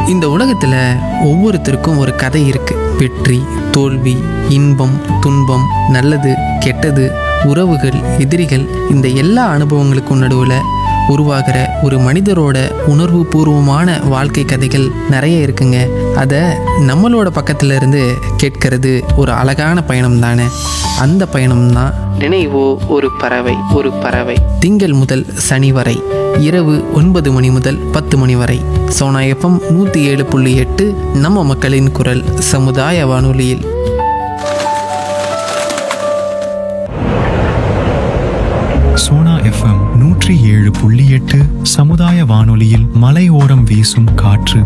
இந்த உலகத்தில் ஒவ்வொருத்தருக்கும் ஒரு கதை இருக்கு வெற்றி தோல்வி இன்பம் துன்பம் நல்லது கெட்டது உறவுகள் எதிரிகள் இந்த எல்லா அனுபவங்களுக்கும் நடுவில் உருவாகிற ஒரு மனிதரோட உணர்வு பூர்வமான வாழ்க்கை கதைகள் நிறைய இருக்குங்க அதை நம்மளோட பக்கத்துல இருந்து கேட்கறது ஒரு அழகான பயணம் தானே அந்த பயணம் தான் நினைவோ ஒரு பறவை ஒரு பறவை திங்கள் முதல் சனி வரை இரவு ஒன்பது மணி முதல் பத்து மணி வரை சோனா எஃப்எம் நூற்றி ஏழு புள்ளி எட்டு நம்ம மக்களின் குரல் சமுதாய வானொலியில் சோனா எஃப்எம் நூற்றி ஏழு புள்ளி எட்டு சமுதாய வானொலியில் மலையோரம் வீசும் காற்று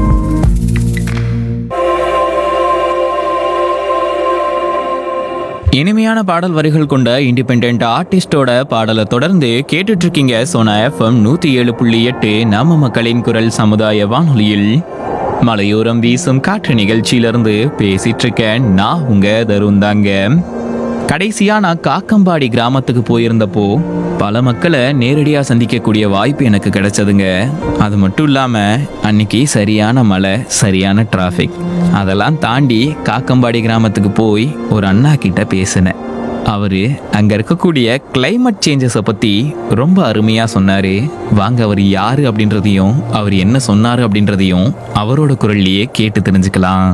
இனிமையான பாடல் வரிகள் கொண்ட இண்டிபெண்ட் ஆர்டிஸ்டோட பாடலை தொடர்ந்து கேட்டுட்டு இருக்கீங்க சோனா எஃப்எம் நூத்தி ஏழு புள்ளி எட்டு நம்ம மக்களின் குரல் சமுதாய வானொலியில் மலையோரம் வீசும் காற்று நிகழ்ச்சியிலிருந்து பேசிட்டு இருக்கேன் நான் உங்க தருண் தாங்க கடைசியா நான் காக்கம்பாடி கிராமத்துக்கு போயிருந்தப்போ பல மக்களை நேரடியா சந்திக்கக்கூடிய வாய்ப்பு எனக்கு கிடைச்சதுங்க அது மட்டும் இல்லாம அன்னைக்கு சரியான மழை சரியான டிராஃபிக் அதெல்லாம் தாண்டி காக்கம்பாடி கிராமத்துக்கு போய் ஒரு அண்ணா கிட்ட பேசினேன் அவரு அங்க இருக்கக்கூடிய climate சேஞ்சஸை பத்தி ரொம்ப அருமையா சொன்னாரு வாங்க அவர் யாரு அப்படின்றதையும் அவர் என்ன சொன்னாரு அப்படின்றதையும் அவரோட குரல்லையே கேட்டு தெரிஞ்சுக்கலாம்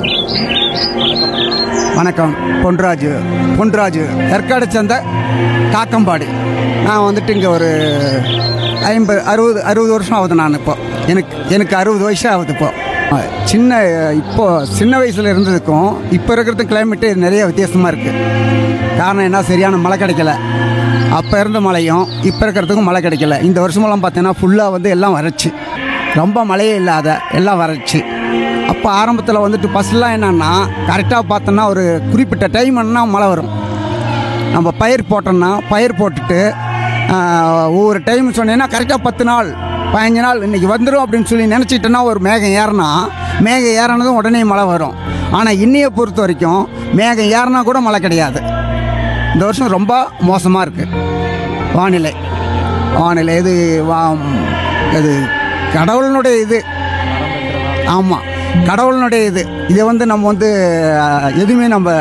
வணக்கம் பொன்ராஜு பொன்ராஜு ஏற்காடு சேர்ந்த காக்கம்பாடி நான் வந்துட்டு இங்கே ஒரு ஐம்பது அறுபது அறுபது வருஷம் ஆகுது நான் இப்போ எனக்கு எனக்கு அறுபது வயசு ஆகுது இப்போ அஹ், சின்ன இப்போ சின்ன வயசில் இருந்ததுக்கும் இப்போ இருக்கிறது கிளைமேட்டு நிறைய வித்தியாசமாக இருக்குது காரணம் என்ன சரியான மழை கிடைக்கல அப்போ இருந்த மழையும் இப்போ இருக்கிறதுக்கும் மழை கிடைக்கல இந்த வருஷமெல்லாம் பார்த்தீங்கன்னா ஃபுல்லாக வந்து எல்லாம் வறட்சி ரொம்ப மழையே இல்லாத எல்லாம் வறட்சி அப்போ ஆரம்பத்தில் வந்துட்டு ஃபஸ்ட்லாம் என்னன்னா கரெக்டாக பார்த்தோன்னா ஒரு குறிப்பிட்ட டைம் என்ன மழை வரும் நம்ம பயிர் போட்டோம்னா பயிர் போட்டுட்டு ஆஹ், ஒவ்வொரு டைம் சொன்னீங்கன்னா கரெக்டாக பத்து நாள் பதினஞ்சு நாள் இன்றைக்கி வந்துடும் அப்படின்னு சொல்லி நினச்சிட்டோன்னா ஒரு மேகம் ஏறினா மேகம் ஏறினதும் உடனே மழை வரும் ஆனால் இன்னையை பொறுத்த வரைக்கும் மேகம் ஏறினா கூட மழை கிடையாது இந்த வருஷம் ரொம்ப மோசமாக இருக்குது வானிலை வானிலை இது வா இது கடவுளினுடைய இது ஆமாம் கடவுளினுடைய இது இதை வந்து நம்ம வந்து அஹ், எதுவுமே நம்ம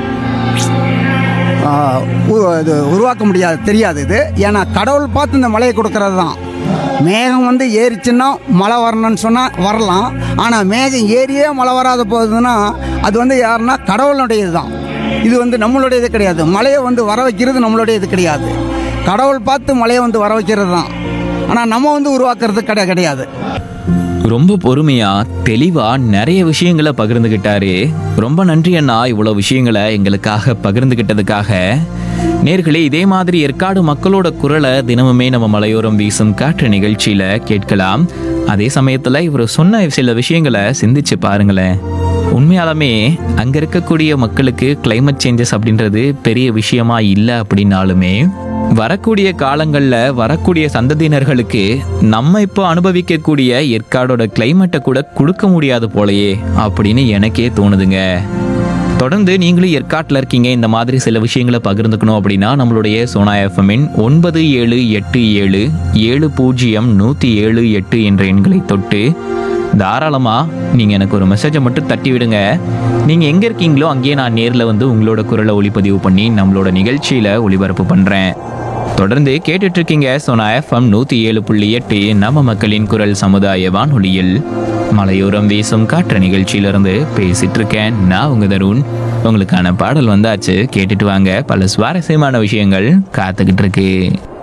ஆஹ், உ- இது உருவாக்க முடியாது தெரியாது இது ஏன்னா கடவுள் பார்த்து இந்த மழையை கொடுக்கறது தான் மேகம் வந்து ஏறிச்சுன்னா மழை வரணும்னு சொன்னால் வரலாம் ஆனால் மேகம் ஏறியே மழை வராத போகுதுன்னா அது வந்து யாருன்னா கடவுளுடைய இதுதான் இது வந்து நம்மளுடைய இது கிடையாது மழையை வந்து வர வைக்கிறது நம்மளுடைய இது கிடையாது கடவுள் பார்த்து மழையை வந்து வர வைக்கிறது தான் ஆனால் நம்ம வந்து உருவாக்குறது கிடை கிடையாது ரொம்ப பொறுமையா தெளிவா நிறைய விஷயங்களை பகிர்ந்துகிட்டாரு ரொம்ப நன்றி அண்ணா இவ்வளவு விஷயங்களை எங்களுக்காக பகிர்ந்துகிட்டதுக்காக நேர்களே இதே மாதிரி ஏற்காடு மக்களோட குரலை தினமுமே நம்ம மலையோரம் வீசும் காற்று நிகழ்ச்சியில கேட்கலாம் அதே சமயத்துல இவர் சொன்ன சில விஷயங்களை சிந்திச்சு பாருங்களேன் உண்மையாலுமே அங்க இருக்கக்கூடிய மக்களுக்கு climate சேஞ்சஸ் அப்படின்றது பெரிய விஷயமா இல்லை அப்படின்னாலுமே வரக்கூடிய காலங்கள்ல வரக்கூடிய சந்ததியினர்களுக்கு நம்ம இப்போ அனுபவிக்கக்கூடிய ஏற்காடோட கிளைமேட்டை கூட கொடுக்க முடியாது போலயே அப்படின்னு எனக்கே தோணுதுங்க தொடர்ந்து நீங்களும் ஏற்காட்டில் இருக்கீங்க இந்த மாதிரி சில விஷயங்களை பகிர்ந்துக்கணும் அப்படின்னா நம்மளுடைய சோனா எஃப்எம்மின் ஒன்பது ஏழு எட்டு ஏழு ஏழு பூஜ்ஜியம் நூற்றி ஏழு எட்டு என்ற எண்களை தொட்டு தாராளமாக நீங்கள் எனக்கு ஒரு மெசேஜை மட்டும் தட்டி விடுங்க நீங்கள் எங்கே இருக்கீங்களோ அங்கேயே நான் நேரில் வந்து உங்களோட குரலை ஒளிப்பதிவு பண்ணி நம்மளோட நிகழ்ச்சியில் ஒளிபரப்பு பண்ணுறேன் தொடர்ந்து கேட்டுட்டு இருக்கீங்க சோனா எஃப்எம் நூற்றி ஏழு புள்ளி எட்டு நம்ம மக்களின் குரல் சமுதாய வானொலியில் மலையோரம் வீசும் காற்று நிகழ்ச்சியிலிருந்து பேசிட்டு இருக்கேன் நான் உங்க தருண் உங்களுக்கான பாடல் வந்தாச்சு கேட்டுட்டு வாங்க பல சுவாரஸ்யமான விஷயங்கள் காத்துக்கிட்டு இருக்கு